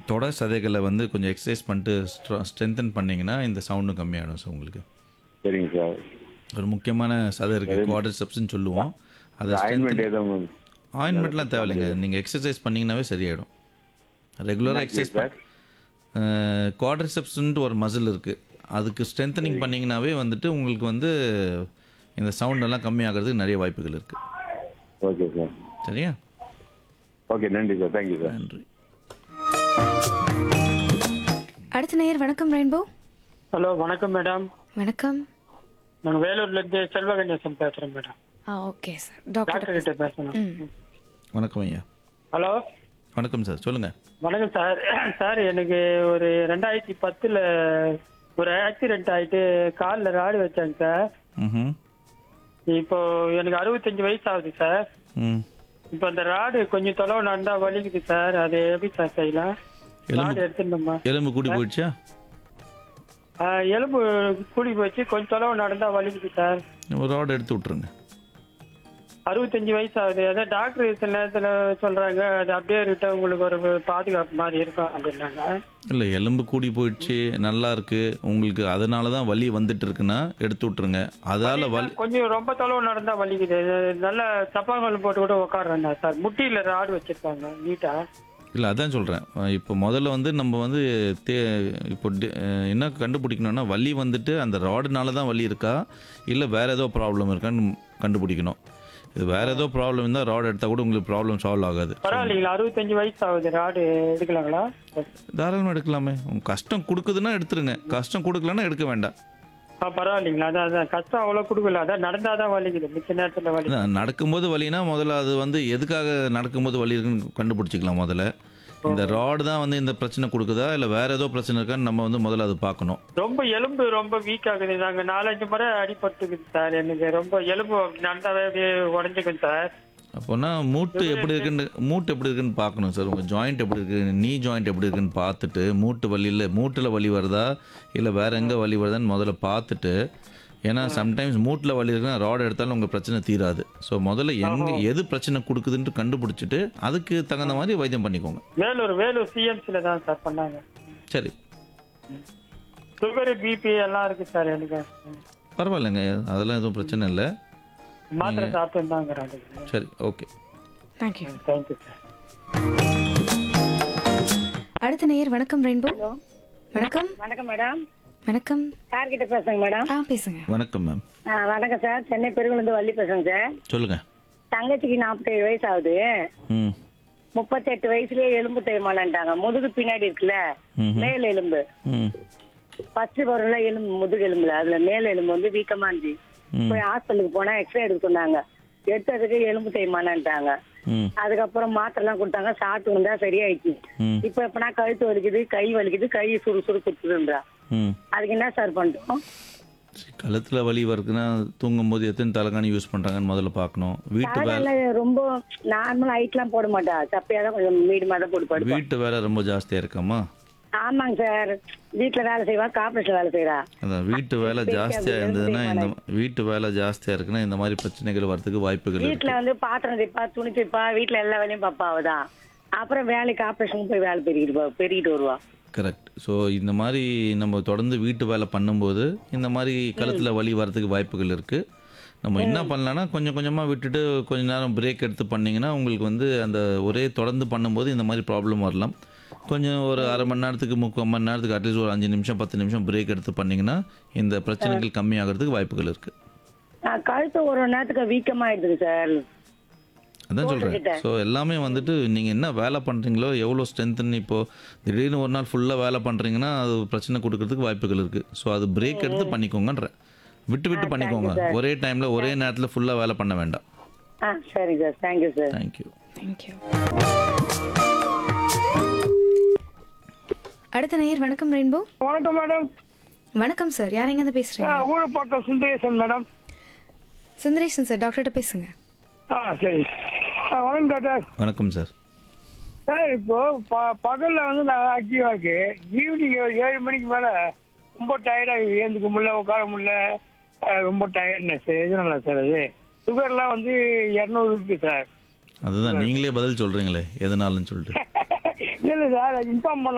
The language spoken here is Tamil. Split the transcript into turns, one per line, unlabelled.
தொடர் சதைகளை வந்து கொஞ்சம் எக்ஸசைஸ் பண்ணிட்டு ஸ்ட்ரென்தன் பண்ணிங்கன்னா இந்த சவுண்டும் கம்மியாகிடும் சார் உங்களுக்கு
சரிங்க சார்
ஒரு முக்கியமான சதை இருக்குது குவாட்ரிசெப்ஸ்னு சொல்லுவோம் அதை
ஆயின்மெண்ட் எதுவும்
ஆயின்மெண்ட்லாம் தேவையில்லைங்க நீங்கள் எக்ஸசைஸ் பண்ணிங்கனாவே சரியாயிடும் ரெகுலராக எக்ஸசைஸ்
சார்
குவாட்ரிசெப்ஸ்ன்ட்டு ஒரு மசில் இருக்குது அதுக்கு ஸ்ட்ரென்தனிங் பண்ணிங்கனாவே வந்துட்டு உங்களுக்கு வந்து இந்த சவுண்ட் எல்லாம் கம்மியாகிறதுக்கு நிறைய வாய்ப்புகள் இருக்குது
ஓகே சார்
சரியா
ஓகே நன்றி சார் தேங்க்யூ சார்
நன்றி
அடுத்த நேயர் வணக்கம் ரெயின்போ
ஹலோ வணக்கம் மேடம்
வணக்கம்
நான் வேலூர்ல இருந்து செல்வ கணேசன் பேசுறேன் மேடம்
ஆ ஓகே சார் டாக்டர்
டாக்டர் கிட்ட பேசணும்
ம்
வணக்கம் ஐயா
ஹலோ
வணக்கம் சார் சொல்லுங்கள்
வணக்கம் சார் சார் எனக்கு ஒரு ரெண்டாயிரத்தி பத்துல ஒரு ஆக்சிடென்ட் ஆயிட்டு காலில் ராடு வச்சாங்க சார்
ம்
இப்போ எனக்கு அறுபத்தஞ்சு வயசு ஆகுது சார்
ம்
இப்போ அந்த ராடு கொஞ்சம் தொலைவு நடந்தா வலிக்குது சார் அது எப்படி சார் செய்யலாம்
எலும்பு-
ராடு எடுத்துட்டோமா
எலும்பு கூடி போயிடுச்சா
எலும்பு கூடி போச்சு கொஞ்சம் தொலைவு நடந்தா வலிக்குது சார்
ஒரு ராட் எடுத்து விட்ருங்க
அறுபத்தஞ்சு வயசு ஆகுது அதான் டாக்டர் சில நேரத்துல சொல்றாங்க அது அப்படியே இருக்க உங்களுக்கு ஒரு பாதுகாப்பு மாதிரி இருக்கும் அப்படின்னாங்க
இல்லை எலும்பு கூடி போயிடுச்சு நல்லா இருக்கு உங்களுக்கு அதனால தான் வலி வந்துட்டு இருக்குன்னா எடுத்து விட்ருங்க அதால் வலி
கொஞ்சம் ரொம்ப தொலைவு நடந்தா வலிக்குது நல்ல சப்பாங்கல் போட்டு கூட உட்காடுறேன் சார் முட்டியில ராடு வச்சிருக்காங்க நீட்டா
இல்லை அதான் சொல்கிறேன் இப்போ முதல்ல வந்து நம்ம வந்து தே இப்போ டி- அஹ் என்ன கண்டுபிடிக்கணும்னா வலி வந்துட்டு அந்த ராடுனால தான் வலி இருக்கா இல்லை வேறு ஏதோ ப்ராப்ளம் இருக்கான்னு கண்டுபிடிக்கணும் இது வேறு ஏதோ ப்ராப்ளம் இருந்தால் ராட் எடுத்தால் கூட உங்களுக்கு ப்ராப்ளம் சால்வ் ஆகாது
பரவாயில்லைங்களா அறுபத்தஞ்சு வயசு ஆகுது ராடு எடுக்கலாங்களா
தாராளமாக எடுக்கலாமே உங்க கஷ்டம் கொடுக்குதுன்னா எடுத்துருங்க கஷ்டம் கொடுக்கலன்னா எடுக்க வேண்டாம்
ஆ பரவாயில்லைங்களா அதான் அதான் கஷ்டம் அவ்வளவு கொடுக்கல அதான் நடந்தாதான் வலிக்குது மிச்ச நேரத்துல வலி
அதான் நடக்கும்போது வலினா முதல்ல அது வந்து எதுக்காக நடக்கும்போது வலி இருக்குன்னு கண்டுபிடிச்சிக்கலாம் முதல்ல இந்த ராடு தான் வந்து இந்த பிரச்சனை கொடுக்குதா இல்லை வேற ஏதோ பிரச்சனை இருக்கான்னு நம்ம வந்து முதல்ல அது பார்க்கணும்
ரொம்ப எலும்பு ரொம்ப வீக் ஆகுது நாங்க நாலஞ்சு முறை அடிபட்டுக்குது சார் எனக்கு ரொம்ப எலும்பு நடந்தாவே அப்படியே உடஞ்சுக்கும் சார்
அப்போனா மூட்டு எப்படி இருக்குன்னு மூட்டு எப்படி இருக்குன்னு பார்க்கணும் சார் உங்கள் ஜாயிண்ட் எப்படி இருக்கு நீ ஜாயிண்ட் எப்படி இருக்குன்னு பார்த்துட்டு மூட்டு வலியில் மூட்டில் வலி வருதா இல்லை வேற எங்கே வலி வருதான்னு முதல்ல பார்த்துட்டு ஏன்னா சம்டைம்ஸ் மூட்டில் வலி இருக்குன்னா ராட் எடுத்தாலும் உங்கள் பிரச்சனை தீராது ஸோ முதல்ல எங்கே எது பிரச்சனை கொடுக்குதுன்ட்டு கண்டுபிடிச்சிட்டு அதுக்கு தகுந்த மாதிரி வைத்தியம் பண்ணிக்கோங்க
வேலூர் வேலூர் சிஎம்சில தான் சார் பண்ணாங்க
சரி
சுகர் பிபி எல்லாம் இருக்கு சார் எனக்கு
பரவாயில்லைங்க அதெல்லாம் எதுவும் பிரச்சனை இல்லை
மாத்திரை சாப்பிட்டு தாங்கிறாங்க
சரி ஓகே
தேங்க்யூ
தேங்க்யூ சார்
அடுத்த நேயர் வணக்கம் ரெயின்போ வணக்கம்
வணக்கம் மேடம்
வணக்கம்
சார் கிட்ட பேசுங்க மேடம்
ஆ பேசுங்க
வணக்கம் மேம்
ஆ, வணக்கம் சார் சென்னை பெருங்குளந்து வள்ளி பேசுங்க சார்
சொல்லுங்கள்
தங்கச்சிக்கு நாற்பத்தேழு வயசு ஆகுது
ம்
முப்பத்தெட்டு வயசுலயே எலும்பு தேய்மானன்ட்டாங்க முதுகு பின்னாடி இருக்குல்ல
ம்ஹும்.
மேல் எலும்பு
ம்
ஃபர்ஸ்ட் பொருள்ல எலும்பு முதுகு எலும்புல அதுல மேல் எலும்பு வந்து வீக்கமா இருந்துச்சு
ம்.
போய் ஹாஸ்பிட்டலுக்கு போனா எக்ஸ்ரே எடுக்க சொன்னாங்க எடுத்ததுக்கு எலும்பு தேய்மானன்ட்டாங்க
ம்
அதுக்கப்புறம் மாத்திரை எல்லாம் கொடுத்தாங்க சாப்பிட்டு வந்தா சரியாயிடுச்சு
ம்
இப்ப எப்பனா கழுத்து வலிக்குது கை வலிக்குது கை சுறு சுறு குத்துதுன்றா
ம்
அதுக்கு என்ன சார் பண்றோம்
கழுத்தில் வலி வருதுன்னா தூங்கும்போது எத்தனை தலைகாணி யூஸ் பண்ணுறாங்கன்னு முதல்ல பார்க்கணும் வீட்டு வேலை
காலையில ரொம்ப நார்மல் ஹைட்லாம் போட மாட்டா சப்பையா தான் கொஞ்சம் மீடியமா தான் போட்டு படுப்பா
வீட்டு வேலை ரொம்ப ஜாஸ்தியாக இருக்காமா
ஆமாங்க சார் வீட்டுல வேலை செய்வா கார்பரேஷன் வேலை செய்யறா
அதான் வீட்டு வேலை ஜாஸ்தியாக இருந்ததுன்னா இந்த வீட்டு வேலை ஜாஸ்தியாக இருக்குன்னா இந்த மாதிரி பிரச்சனைகள் வரதுக்கு வாய்ப்புகள்
வீட்டுல
இருக்கு
வந்து பாத்திரம் தைப்பா துணி தைப்பா வீட்டுல எல்லா வேலையும் பாப்பா அவதான் அப்புறம் வேலைக்கு ஆபரேஷன் போய் வேலை பெருகிட்டு போ- பெருகிட்டு வருவா
கரெக்ட் ஸோ இந்த மாதிரி நம்ம தொடர்ந்து வீட்டு வேலை பண்ணும்போது இந்த மாதிரி கழுத்தில் வலி வரதுக்கு வாய்ப்புகள் இருக்குது நம்ம என்ன பண்ணலாம்னா கொஞ்சம் கொஞ்சமாக விட்டுட்டு கொஞ்ச நேரம் பிரேக் எடுத்து பண்ணிங்கன்னா உங்களுக்கு வந்து அந்த ஒரே தொடர்ந்து பண்ணும்போது இந்த மாதிரி ப்ராப்ளம் வரலாம் கொஞ்சம் ஒரு அரை மணி நேரத்துக்கு முக்கால் மணி நேரத்துக்கு அட்லீஸ்ட் ஒரு அஞ்சு நிமிஷம் பத்து நிமிஷம் பிரேக் எடுத்து பண்ணிங்கன்னா இந்த பிரச்சனைகள் கம்மியாகிறதுக்கு வாய்ப்புகள் இருக்குது
நான் கழுத்து ஒரு ஒரு நேரத்துக்கு வீக்கமாயிடுது சார்
அதான் சொல்கிறேன்
போட்டுக்கிட்டேன்.
ஸோ எல்லாமே வந்துட்டு நீங்கள் என்ன வேலை பண்ணுறீங்களோ எவ்வளோ ஸ்ட்ரென்த்துன்னு இப்போது திடீர்னு ஒரு நாள் ஃபுல்லாக வேலை பண்ணுறீங்கன்னா அது பிரச்சனை கொடுக்கறதுக்கு வாய்ப்புகள் இருக்குது ஸோ அது பிரேக் எடுத்து பண்ணிக்கோங்கன்ற விட்டு விட்டு பண்ணிக்கோங்க ஒரே டைமில் ஒரே நேரத்தில் ஃபுல்லாக வேலை பண்ண வேண்டாம்
ஆ சரி sir thank you sir
thank you
thank you அடுத்த நேயர் வணக்கம் ரெயின்போ
வணக்கம் மேடம்
வணக்கம் சார் யார் எங்க இருந்து பேசுறீங்க
ஊழப்பாக்கம் சுந்தரேசன் மேடம்
சுந்தரேசன் சார் டாக்டர்கிட்ட பேசுங்க
ஆ சரி வணக்கம் டாக்டர்
வணக்கம் சார்
சார் இப்போ ப- பகல்ல வந்து நான் ஆக்டிவா இருக்கு ஈவினிங் ஏழு மணிக்கு மேல ரொம்ப டயர்டா ஏந்துக்க முடியல உட்கார முடியல அஹ் ரொம்ப டயர்ட்னஸ் எதுனால சார் அது சுகர்லாம் வந்து இரநூறு இருக்கு சார்
அதுதான் நீங்களே பதில் சொல்கிறீங்களே எதனாலன்னு சொல்லிட்டு
இல்லை சார் இன்ஃபார்ம் பண்ண